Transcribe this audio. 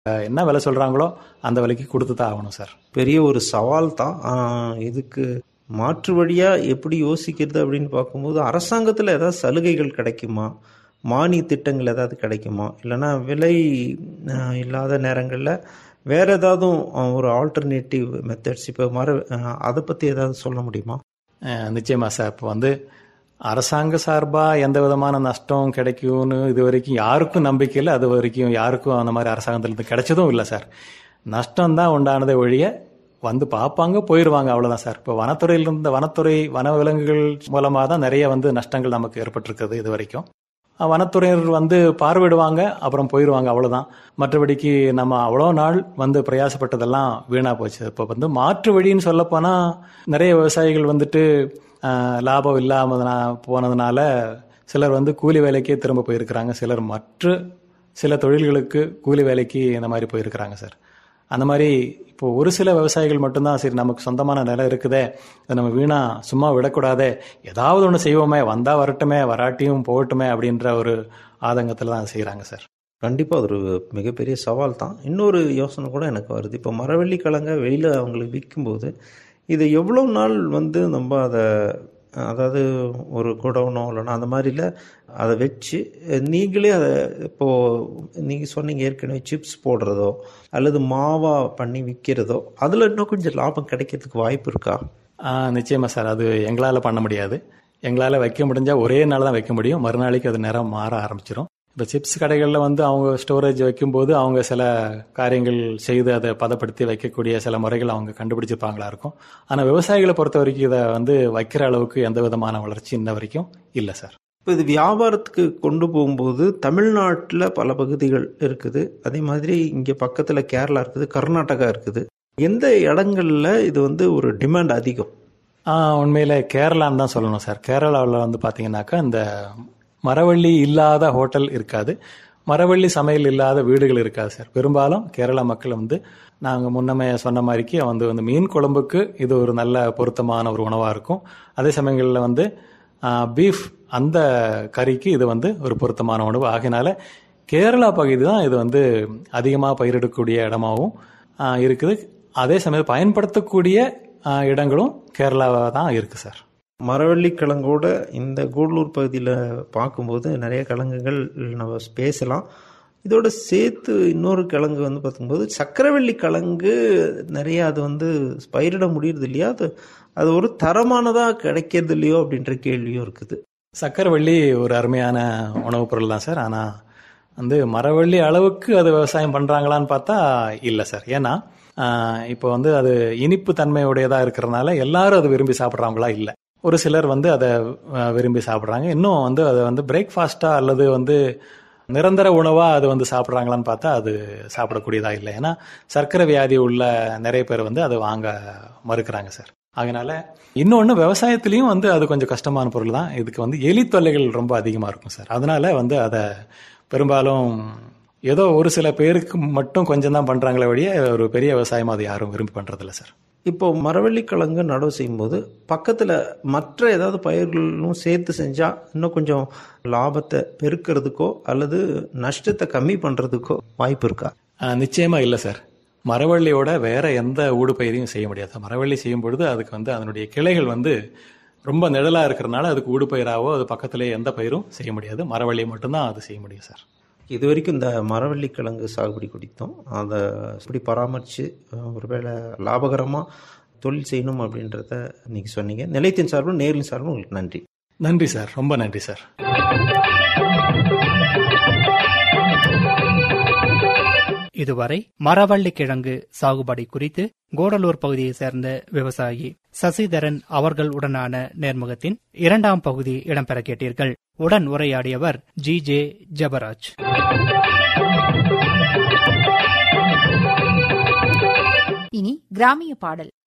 அஹ் என்ன விலை சொல்கிறாங்களோ அந்த விலைக்கு கொடுத்து தான் ஆகணும் சார் பெரிய ஒரு சவால் தான் ஆஹ் இதுக்கு மாற்று வழியாக எப்படி யோசிக்கிறது அப்படின்னு பார்க்கும்போது அரசாங்கத்தில் ஏதாவது சலுகைகள் கிடைக்குமா மானிய திட்டங்கள் ஏதாவது கிடைக்குமா இல்லைன்னா விலை ஆஹ் இல்லாத நேரங்களில் வேற ஏதாவது ஒரு ஆல்டர்னேட்டிவ் மெத்தட்ஸ் இப்போ மர ஆஹ் அதை பற்றி ஏதாவது சொல்ல முடியுமா அஹ் நிச்சயமா சார் இப்போ வந்து அரசாங்க சார்பாக எந்த விதமான நஷ்டம் கிடைக்கும்னு இது வரைக்கும் யாருக்கும் நம்பிக்கை இல்லை அது வரைக்கும் யாருக்கும் அந்த மாதிரி அரசாங்கத்திலிருந்து கிடைச்சதும் இல்லை சார் நஷ்டம் தான் உண்டானதை ஒழிய வந்து பார்ப்பாங்க போயிடுவாங்க அவ்வளோதான் சார் இப்போ வனத்துறையிலிருந்து வனத்துறை வனவிலங்குகள் மூலமாக தான் நிறைய வந்து நஷ்டங்கள் நமக்கு ஏற்பட்டிருக்குது இது வரைக்கும் அஹ் வனத்துறையினர் வந்து பார்வையிடுவாங்க அப்புறம் போயிடுவாங்க அவ்வளோதான் மற்றபடிக்கு நம்ம அவ்வளோ நாள் வந்து பிரயாசப்பட்டதெல்லாம் வீணாக போச்சு இப்போ வந்து மாற்று வழின்னு சொல்லப்போனால் நிறைய விவசாயிகள் வந்துட்டு அஹ், லாபம் இல்லாமல் போனதுனால சிலர் வந்து கூலி வேலைக்கே திரும்ப போயிருக்கிறாங்க சிலர் மற்ற சில தொழில்களுக்கு கூலி வேலைக்கு இந்த மாதிரி போயிருக்கிறாங்க சார் அந்த மாதிரி இப்போ ஒரு சில விவசாயிகள் மட்டும்தான் சரி நமக்கு சொந்தமான நிலம் இருக்குதே அதை நம்ம வீணா சும்மா விடக்கூடாதே ஏதாவது ஒன்று செய்வோமே வந்தா வரட்டுமே வராட்டியும் போகட்டுமே அப்படின்ற ஒரு ஆதங்கத்தில் தான் செய்கிறாங்க சார் கண்டிப்பாக அது ஒரு மிகப்பெரிய சவால் தான் இன்னொரு யோசனை கூட எனக்கு வருது இப்போ மரவள்ளி கிழங்க வெளியில் அவங்களுக்கு விற்கும்போது இதை எவ்வளோ நாள் வந்து நம்ம அதை அதாவது ஒரு குடவுனோ இல்லைன்னா அந்த மாதிரில அதை வச்சு நீங்களே அதை இப்போது நீங்கள் சொன்னீங்க ஏற்கனவே சிப்ஸ் போடுறதோ அல்லது மாவா பண்ணி விற்கிறதோ அதில் இன்னும் கொஞ்சம் லாபம் கிடைக்கிறதுக்கு வாய்ப்பு இருக்கா ஆ, நிச்சயமா சார் அது எங்களால் பண்ண முடியாது எங்களால் வைக்க முடிஞ்சா ஒரே நாள் தான் வைக்க முடியும் மறுநாளைக்கு அது நிறம் மாற ஆரம்பிச்சிடும் இப்போ சிப்ஸ் கடைகளில் வந்து அவங்க ஸ்டோரேஜ் வைக்கும்போது அவங்க சில காரியங்கள் செய்து அதை பதப்படுத்தி வைக்கக்கூடிய சில முறைகள் அவங்க கண்டுபிடிச்சிருப்பாங்களா இருக்கும் ஆனால் விவசாயிகளை பொறுத்த வரைக்கும் இதை வந்து வைக்கிற அளவுக்கு எந்த விதமான வளர்ச்சி இன்ன வரைக்கும் இல்லை சார் இப்போ இது வியாபாரத்துக்கு கொண்டு போகும்போது தமிழ்நாட்டில் பல பகுதிகள் இருக்குது அதே மாதிரி இங்கே பக்கத்தில் கேரளா இருக்குது கர்நாடகா இருக்குது எந்த இடங்கள்ல இது வந்து ஒரு டிமாண்ட் அதிகம் ஆ, உண்மையில கேரளான்னு தான் சொல்லணும் சார் கேரளாவில் வந்து பார்த்தீங்கன்னாக்கா இந்த மரவள்ளி இல்லாத ஹோட்டல் இருக்காது மரவள்ளி சமையல் இல்லாத வீடுகள் இருக்காது சார் பெரும்பாலும் கேரளா மக்கள் வந்து நாங்கள் முன்னமே சொன்ன மாதிரிக்கு வந்து வந்து மீன் குழம்புக்கு இது ஒரு நல்ல பொருத்தமான ஒரு உணவாக இருக்கும் அதே சமயங்களில் வந்து பீஃப் அந்த கறிக்கு இது வந்து ஒரு பொருத்தமான உணவு ஆகையினால கேரளா பகுதி தான் இது வந்து அதிகமாக பயிரிடக்கூடிய இடமாவும் ஆ, இருக்குது அதே சமயம் பயன்படுத்தக்கூடிய ஆ, இடங்களும் கேரளாவாக தான் இருக்குது சார் மரவள்ளி கிழங்கோட இந்த கூடலூர் பகுதியில் பார்க்கும்போது நிறைய கிழங்குகள் நம்ம பேசலாம் இதோட சேர்த்து இன்னொரு கிழங்கு வந்து பார்க்கும்போது சக்கரவள்ளி கிழங்கு நிறைய அது வந்து பயிரிட முடியுறது இல்லையா அது அது ஒரு தரமானதாக கிடைக்கிறது இல்லையோ அப்படின்ற கேள்வியும் இருக்குது சக்கரவள்ளி ஒரு அருமையான உணவுப் பொருள் தான் சார் ஆனால் வந்து மரவள்ளி அளவுக்கு அது விவசாயம் பண்ணுறாங்களான்னு பார்த்தா இல்லை சார் ஏன்னா ஆஹ், இப்போ வந்து அது இனிப்பு தன்மையுடையதாக இருக்கிறதுனால எல்லாரும் அது விரும்பி சாப்பிட்றவங்களா இல்லை ஒரு சிலர் வந்து அதை ஆஹ், விரும்பி சாப்பிட்றாங்க இன்னும் வந்து அதை வந்து பிரேக்ஃபாஸ்ட்டாக அல்லது வந்து நிரந்தர உணவாக அது வந்து சாப்பிட்றாங்களான்னு பார்த்தா அது சாப்பிடக்கூடியதாக இல்லை ஏன்னா சர்க்கரை வியாதி உள்ள நிறைய பேர் வந்து அதை வாங்க மறுக்கிறாங்க சார் அதனால இன்னொன்று விவசாயத்துலேயும் வந்து அது கொஞ்சம் கஷ்டமான பொருள் தான் இதுக்கு வந்து எலி தொல்லைகள் ரொம்ப அதிகமாக இருக்கும் சார் அதனால வந்து அதை பெரும்பாலும் ஏதோ ஒரு சில பேருக்கு மட்டும் கொஞ்சம் தான் பண்ணுறாங்களே வழிய ஒரு பெரிய விவசாயமாக அது யாரும் விரும்பி பண்ணுறதில்ல சார் இப்போ மரவள்ளி கிழங்கு நடவு செய்யும்போது பக்கத்தில் மற்ற ஏதாவது பயிர்களும் சேர்த்து செஞ்சால் இன்னும் கொஞ்சம் லாபத்தை பெருக்கிறதுக்கோ அல்லது நஷ்டத்தை கம்மி பண்ணுறதுக்கோ வாய்ப்பு இருக்கா ஆஹ், நிச்சயமா இல்லை சார் மரவள்ளியோட வேற எந்த ஊடுபயிரையும் செய்ய முடியாது மரவள்ளி செய்யும் பொழுது அதுக்கு வந்து அதனுடைய கிளைகள் வந்து ரொம்ப நிழலாக இருக்கிறனால அதுக்கு ஊடுபயிராவோ அது பக்கத்திலே எந்த பயிரும் செய்ய முடியாது மரவள்ளி மட்டும்தான் அது செய்ய முடியும் சார் இது வரைக்கும் இந்த மரவள்ளி கிழங்கு சாகுபடி குடித்தோம் அதை எப்படி பராமரித்து ஒருவேளை லாபகரமாக தொழில் செய்யணும் அப்படின்றத நீங்கள் சொன்னீங்க நிலையத்தின் சார்பும் நேரின் சார்பும் உங்களுக்கு நன்றி நன்றி சார் ரொம்ப நன்றி சார் இதுவரை மரவள்ளி கிழங்கு சாகுபடி குறித்து கோடலூர் பகுதியை சேர்ந்த விவசாயி சசிதரன் அவர்கள் உடனான நேர்முகத்தின் இரண்டாம் பகுதி இடம்பெற கேட்டீர்கள் உடன் உரையாடியவர் ஜி ஜே ஜபராஜ் இனி கிராமிய பாடல்